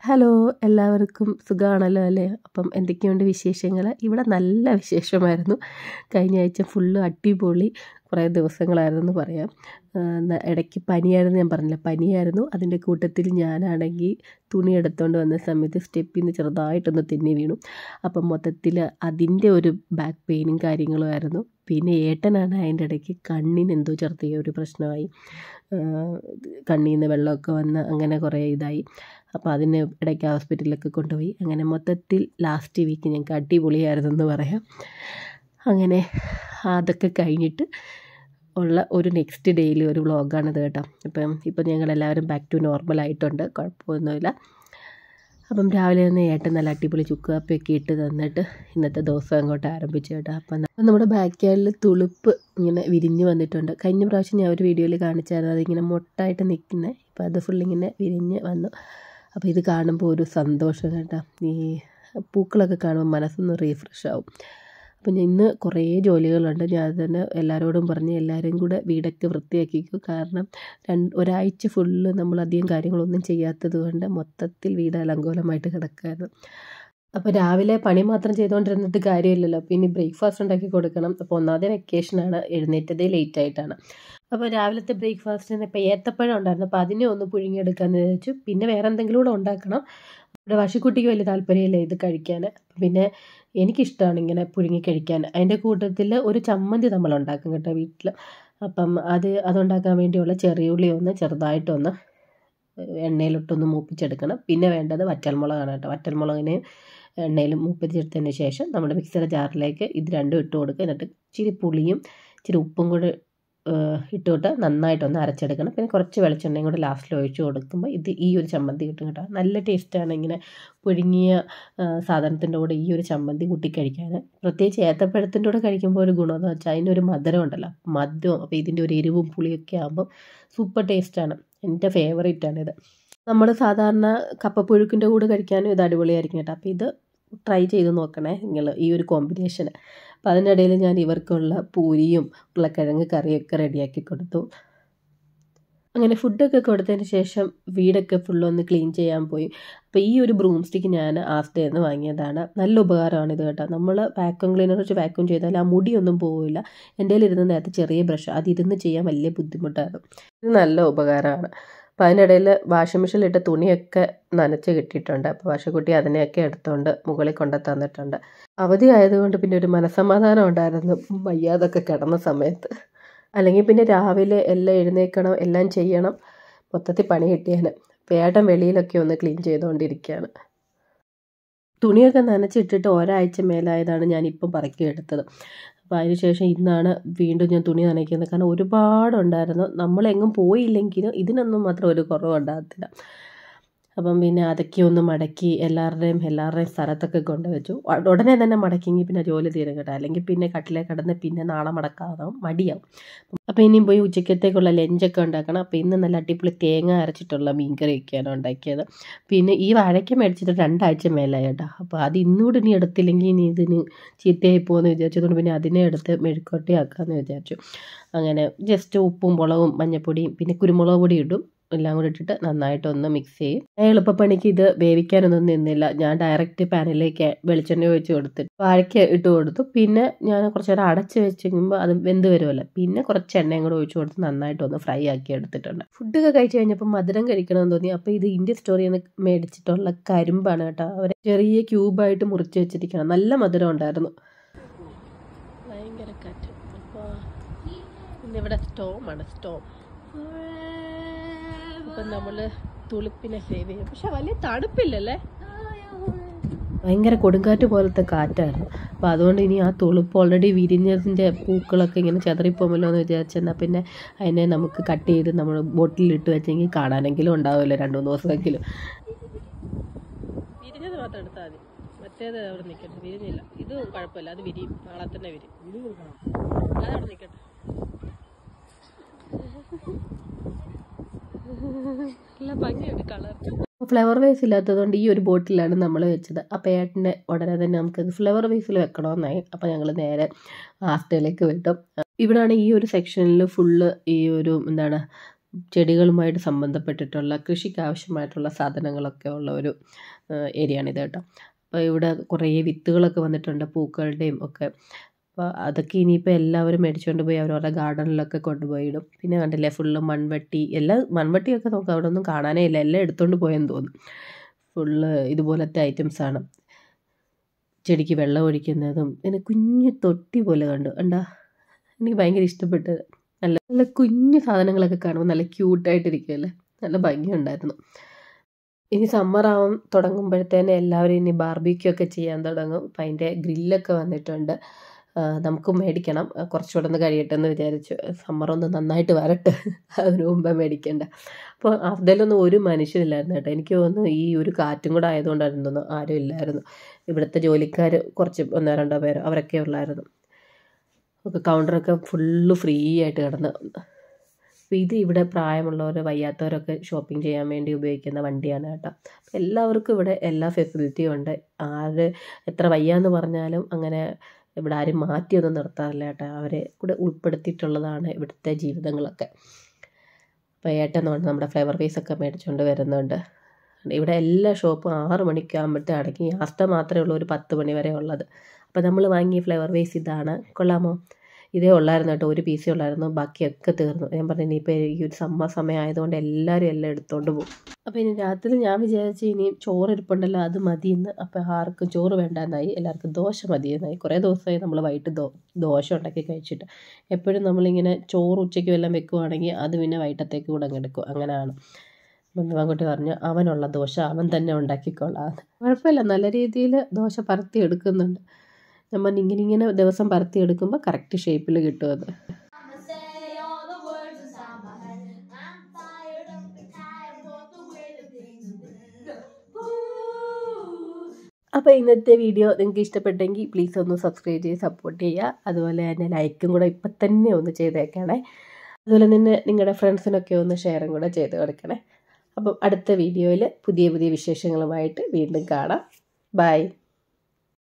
hello എല്ലാവർക്കും സുഖമാണല്ലോ അല്ലേ അപ്പം എന്തൊക്കെയുണ്ട് വിശേഷങ്ങൾ ഇവിടെ നല്ല വിശേഷമായിരുന്നു കഴിഞ്ഞ ആഴ്ച ഫുള്ള് അടിപൊളി കുറേ ദിവസങ്ങളായിരുന്നു എന്ന് പറയാം ആ, ന- ഇടയ്ക്ക് പനിയായിരുന്നു ഞാൻ പറഞ്ഞില്ല പനിയായിരുന്നു അതിൻ്റെ കൂട്ടത്തിൽ ഞാനാണെങ്കിൽ തുണി എടുത്തുകൊണ്ട് വന്ന സമയത്ത് സ്റ്റെപ്പിൽ നിന്ന് ചെറുതായിട്ടൊന്ന് തെന്നി വീണു അപ്പം മൊത്തത്തിൽ അതിൻ്റെ ഒരു ബാക്ക് പെയിനും കാര്യങ്ങളും ആയിരുന്നു പിന്നെ ഏട്ടനാണ് അതിൻ്റെ ഇടയ്ക്ക് കണ്ണിന് എന്തോ ചെറിയ ഒരു പ്രശ്നമായി ആ, കണ്ണിൽ നിന്ന് വെള്ളമൊക്കെ വന്ന് അങ്ങനെ കുറേ ഇതായി അപ്പോൾ അതിന് ഇടയ്ക്ക് ഹോസ്പിറ്റലിലൊക്കെ കൊണ്ടുപോയി അങ്ങനെ മൊത്തത്തിൽ ലാസ്റ്റ് വീക്ക് ഞങ്ങൾക്ക് അടിപൊളിയായിരുന്നു എന്ന് പറയാം അങ്ങനെ അതൊക്കെ കഴിഞ്ഞിട്ട് ഉള്ള ഒരു നെക്സ്റ്റ് ഡേയിൽ ഒരു വ്ളോഗാണിത് കേട്ടോ അപ്പം ഇപ്പം ഞങ്ങളെല്ലാവരും ബാക്ക് ടു നോർമൽ ആയിട്ടുണ്ട് കുഴപ്പമൊന്നുമില്ല അപ്പം രാവിലെ തന്നെ ഏട്ടൻ നല്ല അടിപൊളി ചുക്ക് കാപ്പിയൊക്കെ ഇട്ട് തന്നിട്ട് ഇന്നത്തെ ദിവസം അങ്ങോട്ട് ആരംഭിച്ചു കേട്ടോ അപ്പം ന- നമ്മുടെ ബാക്ക് യാർഡിൽ തുളുപ്പ് ഇങ്ങനെ വിരിഞ്ഞ് വന്നിട്ടുണ്ട് കഴിഞ്ഞ പ്രാവശ്യം ഞാൻ ഒരു വീഡിയോയിൽ കാണിച്ചായിരുന്നു അതിങ്ങനെ മൊട്ടായിട്ട് നിൽക്കുന്നത് ഇപ്പം അത് ഫുൾ ഇങ്ങനെ വിരിഞ്ഞ് വന്നു അപ്പോൾ ഇത് കാണുമ്പോൾ ഒരു സന്തോഷം കേട്ടോ ഈ പൂക്കളൊക്കെ കാണുമ്പോൾ മനസ്സൊന്ന് റീഫ്രഷ് ആവും അപ്പം ഞാൻ ഇന്ന് കുറേ ജോലികളുണ്ട് ഞാൻ അത് തന്നെ എല്ലാവരോടും പറഞ്ഞ് എല്ലാവരും കൂടെ വീടൊക്കെ വൃത്തിയാക്കിക്കും കാരണം രണ്ട് ഒരാഴ്ച ഫുള്ള് നമ്മൾ അധികം കാര്യങ്ങളൊന്നും ചെയ്യാത്തത് കൊണ്ട് മൊത്തത്തിൽ വീട് അലങ്കോലമായിട്ട് കിടക്കായിരുന്നു അപ്പോൾ രാവിലെ പണി മാത്രം ചെയ്തുകൊണ്ടിരുന്നിട്ട് കാര്യമില്ലല്ലോ അപ്പോൾ ഇനി ബ്രേക്ക്ഫാസ്റ്റ് ഉണ്ടാക്കി കൊടുക്കണം അപ്പോൾ ഒന്നാമത്തെ വെക്കേഷനാണ് എഴുന്നേറ്റതേ ലേറ്റ് ആയിട്ടാണ് അപ്പോൾ രാവിലത്തെ ബ്രേക്ക്ഫാസ്റ്റിന് ഇപ്പോൾ ഏത്തപ്പഴം ഉണ്ടായിരുന്നു അപ്പോൾ അതിനെ ഒന്ന് പുഴുങ്ങിയെടുക്കാമെന്ന് വിചാരിച്ചു പിന്നെ വേറെ എന്തെങ്കിലും കൂടെ ഉണ്ടാക്കണം ഇവിടെ വശിക്കുട്ടിക്ക് വലിയ താല്പര്യമില്ല ഇത് കഴിക്കാൻ പിന്നെ എനിക്കിഷ്ടമാണ് ഇങ്ങനെ പുഴുങ്ങി കഴിക്കാൻ അതിൻ്റെ കൂട്ടത്തിൽ ഒരു ചമ്മന്തി നമ്മൾ ഉണ്ടാക്കും കേട്ടോ വീട്ടിൽ അപ്പം അത് അതുണ്ടാക്കാൻ വേണ്ടിയുള്ള ചെറിയുള്ളി ഒന്ന് ചെറുതായിട്ടൊന്ന് എണ്ണയിലിട്ടൊന്ന് മൂപ്പിച്ചെടുക്കണം പിന്നെ വേണ്ടത് വറ്റൽമുളകാണ് കേട്ടോ വറ്റൽമുളകിനെ എണ്ണയിൽ മൂപ്പിച്ചെടുത്തതിന് ശേഷം നമ്മുടെ മിക്സിയുടെ ജാറിലേക്ക് ഇത് രണ്ടും ഇട്ട് കൊടുക്കുക എന്നിട്ട് ഇച്ചിരി പുളിയും ഇച്ചിരി ഉപ്പും കൂടി ഏഹ്, ഇട്ടുകൊണ്ട് നന്നായിട്ടൊന്ന് അരച്ചെടുക്കണം പിന്നെ കുറച്ച് വെളിച്ചെണ്ണയും കൂടെ ലാസ്റ്റിൽ ഒഴിച്ച് കൊടുക്കുമ്പോൾ ഇത് ഈ ഒരു ചമ്മന്തി കിട്ടും കേട്ടോ നല്ല ടേസ്റ്റാണ് ഇങ്ങനെ പുഴുങ്ങിയ സാധനത്തിൻ്റെ കൂടെ ഈ ഒരു ചമ്മന്തി കൂട്ടി കഴിക്കാൻ പ്രത്യേകിച്ച് ഏത്തപ്പഴത്തിൻ്റെ കൂടെ കഴിക്കുമ്പോൾ ഒരു ഗുണമെന്ന് വെച്ചാൽ അതിനൊരു മധുരം ഉണ്ടല്ലോ മധുരം അപ്പോൾ ഇതിൻ്റെ ഒരു എരിവും പുളിയൊക്കെ ആകുമ്പോൾ സൂപ്പർ ടേസ്റ്റാണ് എൻ്റെ ഫേവറേറ്റാണിത് നമ്മൾ സാധാരണ കപ്പപ്പുഴുക്കിൻ്റെ കൂടെ കഴിക്കാനും ഇത് അടിപൊളിയായിരിക്കും കേട്ടോ അപ്പോൾ ഇത് ട്രൈ ചെയ്ത് നോക്കണേ നിങ്ങൾ ഈ ഒരു കോമ്പിനേഷൻ അപ്പോൾ അതിനിടയിൽ ഞാൻ ഇവർക്കുള്ള പൂരിയും ഉരുളക്കിഴങ്ങ് കറിയൊക്കെ റെഡിയാക്കി കൊടുത്തു അങ്ങനെ ഫുഡൊക്കെ കൊടുത്തതിന് ശേഷം വീടൊക്കെ ഫുള്ളൊന്ന് ക്ലീൻ ചെയ്യാൻ പോയി അപ്പോൾ ഈ ഒരു ബ്രൂം സ്റ്റിക്ക് ഞാൻ ആഫ്റ്റർ നിന്ന് വാങ്ങിയതാണ് നല്ല ഉപകാരമാണ് ഇത് കേട്ടോ നമ്മൾ വാക്യൂം ക്ലീനർ വെച്ച് വാക്യൂം ചെയ്താൽ ആ മുടിയൊന്നും പോവില്ല എൻ്റെ കയ്യിലിരുന്ന നേരത്തെ ചെറിയ ബ്രഷ് അത് ഇരുന്ന് ചെയ്യാൻ വലിയ ബുദ്ധിമുട്ടായിരുന്നു ഇത് നല്ല ഉപകാരമാണ് അപ്പോൾ അതിനിടയിൽ വാഷിംഗ് മെഷീനിലിട്ട തുണിയൊക്കെ നനച്ച് കിട്ടിയിട്ടുണ്ട് അപ്പോൾ വാശക്കുട്ടി അതിനെയൊക്കെ എടുത്തുകൊണ്ട് മുകളിൽ കൊണ്ട് തന്നിട്ടുണ്ട് അവധി ആയതുകൊണ്ട് പിന്നെ ഒരു മനസമാധാനം ഉണ്ടായിരുന്നു വയ്യാതൊക്കെ കിടന്ന സമയത്ത് അല്ലെങ്കിൽ പിന്നെ രാവിലെ എല്ലാം എഴുന്നേൽക്കണം എല്ലാം ചെയ്യണം മൊത്തത്തിൽ പണി കിട്ടിയാണ് പേട്ടൻ വെളിയിലൊക്കെ ഒന്ന് ക്ലീൻ ചെയ്തുകൊണ്ടിരിക്കുകയാണ് തുണിയൊക്കെ നനച്ചിട്ടിട്ട് ഒരാഴ്ച മേലായതാണ് ഞാനിപ്പം പറക്കി എടുത്തത് അപ്പോൾ അതിനുശേഷം ഇന്നാണ് വീണ്ടും ഞാൻ തുണി നനയ്ക്കുന്നത് കാരണം ഒരുപാടുണ്ടായിരുന്നു നമ്മളെങ്ങും പോയില്ലെങ്കിലും ഇതിനൊന്നും മാത്രം ഒരു കുറവുണ്ടാകത്തില്ല അപ്പം പിന്നെ അതൊക്കെ ഒന്ന് മടക്കി എല്ലാവരുടെയും എല്ലാവരുടെയും സ്ഥലത്തൊക്കെ കൊണ്ടുവച്ചു ഉ- ഉടനെ തന്നെ മടക്കിയെങ്കിൽ പിന്നെ ജോലി തീരും കേട്ടോ അല്ലെങ്കിൽ പിന്നെ കട്ടിലേ കിടന്ന് പിന്നെ നാളെ മടക്കാതാവും മടിയാവും അപ്പോൾ ഇനിയും പോയി ഉച്ചക്കത്തേക്കുള്ള ലഞ്ചൊക്കെ ഉണ്ടാക്കണം അപ്പോൾ ഇന്ന് നല്ല അടിപൊളി തേങ്ങ അരച്ചിട്ടുള്ള മീൻകറിയൊക്കെയാണ് ഉണ്ടാക്കിയത് പിന്നെ ഈ വാഴയ്ക്ക മേടിച്ചിട്ട് രണ്ടാഴ്ച മേലായി കേട്ടോ അപ്പോൾ അത് ഇന്നുകൂടി ഇനി എടുത്തില്ലെങ്കിൽ ഇനി ഇതിന് ചീത്തയായി പോകുമെന്ന് വിചാരിച്ചതുകൊണ്ട് പിന്നെ അതിനെ എടുത്ത് മെഴുക്കോട്ടി ആക്കാമെന്ന് വിചാരിച്ചു അങ്ങനെ ജസ്റ്റ് ഉപ്പും മുളകും മഞ്ഞപ്പൊടിയും പിന്നെ കുരുമുളക് പൊടി ഇടും എല്ലാം കൂടി ഇട്ടിട്ട് നന്നായിട്ടൊന്ന് മിക്സ് ചെയ്യും ഞാൻ എളുപ്പപ്പണിക്ക് ഇത് വേവിക്കാനൊന്നും നിന്നില്ല ഞാൻ ഡയറക്റ്റ് പാനിലേക്ക് വെളിച്ചെണ്ണ ഒഴിച്ച് കൊടുത്തിട്ട് വാഴയ്ക്ക് ഇട്ട് കൊടുത്തു പിന്നെ ഞാൻ കുറച്ച് നേരം അടച്ച് വെച്ച് കഴിയുമ്പോൾ അത് വെന്ത് വരുമല്ലോ പിന്നെ കുറച്ച് എണ്ണയും കൂടെ ഒഴിച്ച് കൊടുത്ത് നന്നായിട്ടൊന്ന് ഫ്രൈ ആക്കി എടുത്തിട്ടുണ്ട് ഫുഡൊക്കെ കഴിച്ച് കഴിഞ്ഞപ്പോൾ മധുരം കഴിക്കണമെന്ന് തോന്നി അപ്പോൾ ഇത് ഇന്ത്യൻ സ്റ്റോറിയിൽ നിന്ന് മേടിച്ചിട്ടുള്ള കരിമ്പാണ് കേട്ടോ അവർ ചെറിയ ക്യൂബായിട്ട് മുറിച്ച് വെച്ചിരിക്കണം നല്ല മധുരം ഉണ്ടായിരുന്നു ഭയങ്കര കാറ്റ് അപ്പോൾ ഇന്നിവിടെ സ്റ്റോമാണ് സ്റ്റോം അപ്പം നമ്മൾ തുളുപ്പിനെ സേവ് ചെയ്യും പക്ഷെ വലിയ തണുപ്പില്ലല്ലേ ഭയങ്കര കൊടുങ്കാറ്റ് പോലത്തെ കാറ്റായിരുന്നു അപ്പോൾ അതുകൊണ്ട് ഇനി ആ തുളുപ്പ് ഓൾറെഡി വിരിഞ്ഞതിൻ്റെ പൂക്കളൊക്കെ ഇങ്ങനെ ചെതറിപ്പോമല്ലോ എന്ന് വിചാരിച്ചെന്നാൽ പിന്നെ അതിനെ നമുക്ക് കട്ട് ചെയ്ത് നമ്മൾ ബോട്ടിലിട്ട് വെച്ചെങ്കിൽ കാണാനെങ്കിലും ഉണ്ടാവുമല്ലോ രണ്ട് മൂന്ന് ദിവസമെങ്കിലും വിരിഞ്ഞത് മാത്രം എടുത്താൽ മതി മറ്റേത് അവിടെ നിൽക്കട്ടെ വിരിഞ്ഞില്ല ഇത് കുഴപ്പമില്ല അത് വിരിയും നാളെ തന്നെ വിരിയും അത് അവിടെ നിൽക്കട്ടെ നല്ല ഭംഗിയുണ്ട് കളർ ഫ്ലവർ വേസ് ഇല്ലാത്തതുകൊണ്ട് ഈ ഒരു ബോട്ടിലാണ് നമ്മൾ വെച്ചത് അപ്പോൾ ഏട്ടൻ്റെ ഉടനെ തന്നെ നമുക്കത് ഫ്ലവർ വേസിൽ വെക്കണമെന്നായി അപ്പോൾ ഞങ്ങൾ നേരെ ആസ്റ്റയിലേക്ക് വിട്ടു ഇവിടാണ് ഈ ഒരു സെക്ഷനിൽ ഫുള്ള് ഈ ഒരു എന്താണ് ചെടികളുമായിട്ട് സംബന്ധപ്പെട്ടിട്ടുള്ള കൃഷിക്ക് ആവശ്യമായിട്ടുള്ള സാധനങ്ങളൊക്കെ ഉള്ള ഒരു ഏരിയയാണിത് കേട്ടോ അപ്പോൾ ഇവിടെ കുറേ വിത്തുകളൊക്കെ വന്നിട്ടുണ്ട് പൂക്കളുടെയും ഒക്കെ അപ്പോൾ അതൊക്കെ ഇനിയിപ്പോൾ എല്ലാവരും മേടിച്ചുകൊണ്ട് പോയി അവരവരുടെ ഗാർഡനിലൊക്കെ കൊണ്ടുപോയി ഇടും പിന്നെ കണ്ടില്ലേ ഫുള്ള് മൺവെട്ടി എല്ലാം മൺവെട്ടിയൊക്കെ നോക്കാം അവിടെ ഒന്നും കാണാനേ ഇല്ല എല്ലാം എടുത്തുകൊണ്ട് പോയെന്ന് തോന്നുന്നു ഫുള്ള് ഇതുപോലത്തെ ഐറ്റംസാണ് ചെടിക്ക് വെള്ളം ഒഴിക്കുന്നതും പിന്നെ കുഞ്ഞു തൊട്ടി പോലെ കണ്ടു കണ്ടാ എനിക്ക് ഭയങ്കര ഇഷ്ടപ്പെട്ടത് നല്ല നല്ല കുഞ്ഞു സാധനങ്ങളൊക്കെ കാണുമ്പോൾ നല്ല ക്യൂട്ടായിട്ടിരിക്കുമല്ലേ നല്ല ഭംഗിയുണ്ടായിരുന്നു ഇനി സമ്മർ ആവാൻ തുടങ്ങുമ്പോഴത്തേന് എല്ലാവരും ഇനി ബാർബിക്യൂ ഒക്കെ ചെയ്യാൻ തുടങ്ങും അപ്പം അതിൻ്റെ ഗ്രില്ലൊക്കെ വന്നിട്ടുണ്ട് നമുക്ക് മേടിക്കണം കുറച്ചുകൂടെ ഒന്ന് കഴിയട്ടെ എന്ന് വിചാരിച്ചു സമ്മർ ഒന്ന് നന്നായിട്ട് വരട്ടെ അതിനു മുമ്പേ മേടിക്കേണ്ട അപ്പോൾ അതിലൊന്നും ഒരു മനുഷ്യനില്ലായിരുന്നു കേട്ടോ എനിക്ക് തോന്നുന്നു ഈ ഒരു കാറ്റും കൂടെ ആയതുകൊണ്ടായിരുന്നു തോന്നുന്നു ആരും ഇല്ലായിരുന്നു ഇവിടുത്തെ ജോലിക്കാർ കുറച്ച് ഒന്നോ രണ്ടോ പേരോ അവരൊക്കെ ഉള്ളായിരുന്നു ഒക്കെ കൗണ്ടറൊക്കെ ഫുള്ള് ഫ്രീ ആയിട്ട് കിടന്ന് അപ്പോൾ ഇത് ഇവിടെ പ്രായമുള്ളവർ വയ്യാത്തവരൊക്കെ ഷോപ്പിംഗ് ചെയ്യാൻ വേണ്ടി ഉപയോഗിക്കുന്ന വണ്ടിയാണ് കേട്ടോ എല്ലാവർക്കും ഇവിടെ എല്ലാ ഫെസിലിറ്റിയും ഉണ്ട് ആര് എത്ര വയ്യാന്ന് പറഞ്ഞാലും അങ്ങനെ ഇവിടെ ആരും മാറ്റിയൊന്നും നിർത്താറില്ല കേട്ടോ അവരെ കൂടെ ഉൾപ്പെടുത്തിയിട്ടുള്ളതാണ് ഇവിടുത്തെ ജീവിതങ്ങളൊക്കെ അപ്പോൾ ഏട്ടൻ നമ്മുടെ ഫ്ലേവർ വേസ് ഒക്കെ മേടിച്ചുകൊണ്ട് വരുന്നുണ്ട് ഇവിടെ എല്ലാ ഷോപ്പും ആറ് മണിക്കാകുമ്പോഴത്തെ അടങ്ങി യാത്ര മാത്രമേ ഉള്ളൂ ഒരു പത്ത് മണി വരെ ഉള്ളത് അപ്പോൾ നമ്മൾ വാങ്ങിയ ഫ്ലേവർ വേസ് ഇതാണ് കൊള്ളാമോ ഇതേ ഉള്ളായിരുന്നു കേട്ടോ ഒരു പീസേ ഉള്ളായിരുന്നു ബാക്കിയൊക്കെ തീർന്നു ഞാൻ പറഞ്ഞു ഇനിയിപ്പോൾ ഈ ഒരു സമ്മർ സമയം ആയതുകൊണ്ട് എല്ലാവരും എല്ലാം എടുത്തുകൊണ്ട് പോകും അപ്പോൾ ഇനി രാത്രി ഞാൻ വിചാരിച്ചു ഇനി ചോറ് ഇരിപ്പുണ്ടല്ലോ അത് മതിയെന്ന് അപ്പോൾ ആർക്കും ചോറ് വേണ്ടെന്നായി എല്ലാവർക്കും ദോശ മതിയെന്നായി കുറേ ദിവസമായി നമ്മൾ വൈകിട്ട് ദോ ദോശ ഉണ്ടാക്കി കഴിച്ചിട്ട് എപ്പോഴും നമ്മളിങ്ങനെ ചോറ് ഉച്ചയ്ക്ക് വല്ലതും വെക്കുവാണെങ്കിൽ അത് പിന്നെ വൈകിട്ടത്തേക്ക് കൂടെ അങ്ങ് എടുക്കും അങ്ങനെയാണ് ബന്ധുവാൻകുട്ടി പറഞ്ഞു അവനുള്ള ദോശ അവൻ തന്നെ ഉണ്ടാക്കിക്കൊള്ളാം കുഴപ്പമില്ല നല്ല രീതിയിൽ ദോശ പരത്തി എടുക്കുന്നുണ്ട് നമ്മൾ ഇങ്ങനെ ഇങ്ങനെ ദിവസം പരത്തി എടുക്കുമ്പോൾ കറക്റ്റ് ഷേപ്പിൽ കിട്ടും അത് അപ്പോൾ ഇന്നത്തെ വീഡിയോ നിങ്ങൾക്ക് ഇഷ്ടപ്പെട്ടെങ്കിൽ പ്ലീസ് ഒന്ന് സബ്സ്ക്രൈബ് ചെയ്ത് സപ്പോർട്ട് ചെയ്യുക അതുപോലെ തന്നെ ലൈക്കും കൂടെ ഇപ്പം തന്നെ ഒന്ന് ചെയ്തേക്കണേ അതുപോലെ തന്നെ നിങ്ങളുടെ ഫ്രണ്ട്സിനൊക്കെ ഒന്ന് ഷെയറും കൂടെ ചെയ്ത് കൊടുക്കണേ അപ്പം അടുത്ത വീഡിയോയിൽ പുതിയ പുതിയ വിശേഷങ്ങളുമായിട്ട് വീണ്ടും കാണാം ബൈ